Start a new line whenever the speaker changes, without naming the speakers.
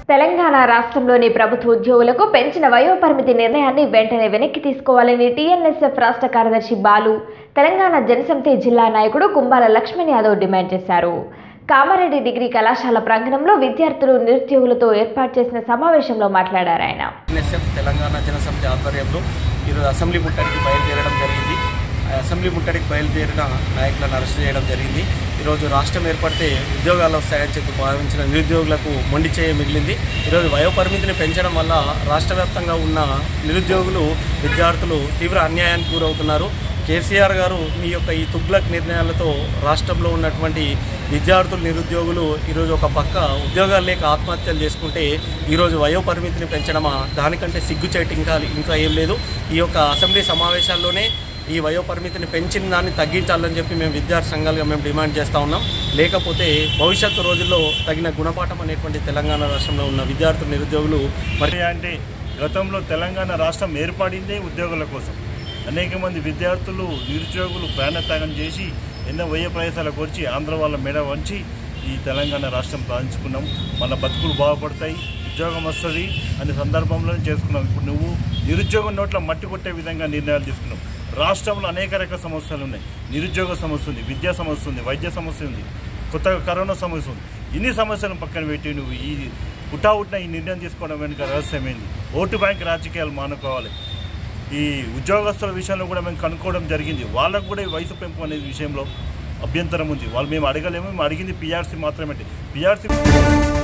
తెలంగాణ రాష్ట్రంలోని ప్రభుత్వ ఉద్యోగులకు పెంచిన వయోపరిమితి నిర్ణయాన్ని వెంటనే వెనక్కి తీసుకోవాలని టీఎన్ఎస్ఎఫ్ రాష్ట్ర కార్యదర్శి బాలు తెలంగాణ జనసమితి జిల్లా నాయకుడు కుంబాల లక్ష్మణ్ యాదవ్ డిమాండ్ చేశారు కామారెడ్డి డిగ్రీ కళాశాల ప్రాంగణంలో విద్యార్థులు నిరుద్యోగులతో ఏర్పాటు చేసిన సమావేశంలో మాట్లాడారు ఆయన
ఎన్ఎస్ఎఫ్ తెలంగాణ జనసమితి ఆధ్వర్యంలో ఈరోజు అసెంబ్లీ ముట్టడికి బయలుదేరడం జరిగింది ఆ అసెంబ్లీ ముట్టడికి బయలుదేరిన నాయకులను అరెస్ట్ చేయడం జరిగింది ఈరోజు రాష్ట్రం ఏర్పడితే ఉద్యోగాలు వస్తాయని చెప్పి భావించిన నిరుద్యోగులకు మొండి చేయ మిగిలింది ఈరోజు వయోపరిమితిని పెంచడం వల్ల రాష్ట్ర వ్యాప్తంగా ఉన్న నిరుద్యోగులు విద్యార్థులు తీవ్ర అన్యాయానికి గురవుతున్నారు కేసీఆర్ గారు మీ యొక్క ఈ తుగ్లక్ నిర్ణయాలతో రాష్ట్రంలో ఉన్నటువంటి విద్యార్థులు నిరుద్యోగులు ఈరోజు ఒక పక్క ఉద్యోగాలు లేక ఆత్మహత్యలు చేసుకుంటే ఈరోజు వయో పరిమితిని పెంచడమా దానికంటే సిగ్గుచేటు ఇంకా ఇంకా ఏం లేదు ఈ యొక్క అసెంబ్లీ సమావేశాల్లోనే ఈ వయో పరిమితిని పెంచిన దాన్ని తగ్గించాలని చెప్పి మేము విద్యార్థి సంఘాలుగా మేము డిమాండ్ చేస్తూ ఉన్నాం లేకపోతే భవిష్యత్తు రోజుల్లో తగిన గుణపాఠం అనేటువంటి తెలంగాణ రాష్ట్రంలో ఉన్న విద్యార్థులు నిరుద్యోగులు మరి
మరి అంటే గతంలో తెలంగాణ రాష్ట్రం ఏర్పడిందే ఉద్యోగుల కోసం అనేక మంది విద్యార్థులు నిరుద్యోగులు ప్రాణత్యాగం చేసి ఎన్నో వ్యయ ప్రదేశాలకు వచ్చి ఆంధ్ర వాళ్ళ మెడ వంచి ఈ తెలంగాణ రాష్ట్రం సాధించుకున్నాం మన బతుకులు బాగుపడతాయి ఉద్యోగం వస్తుంది అనే సందర్భంలో చేసుకున్నాం ఇప్పుడు నువ్వు నిరుద్యోగం నోట్ల మట్టి కొట్టే విధంగా నిర్ణయాలు తీసుకున్నావు రాష్ట్రంలో అనేక రకాల సమస్యలు ఉన్నాయి నిరుద్యోగ సమస్య ఉంది విద్యా సమస్య ఉంది వైద్య సమస్య ఉంది కొత్తగా కరోనా సమస్య ఉంది ఇన్ని సమస్యలను పక్కన పెట్టి నువ్వు ఈ పుటావుట్న ఈ నిర్ణయం తీసుకోవడం వెనుక రహస్యం ఏంది ఓటు బ్యాంక్ రాజకీయాలు మానుకోవాలి ఈ ఉద్యోగస్తుల విషయంలో కూడా మేము కనుక్కోవడం జరిగింది వాళ్ళకు కూడా ఈ వయసు పెంపు అనే విషయంలో అభ్యంతరం ఉంది వాళ్ళు మేము అడగలేము మేము అడిగింది పిఆర్సీ మాత్రమే పిఆర్సీ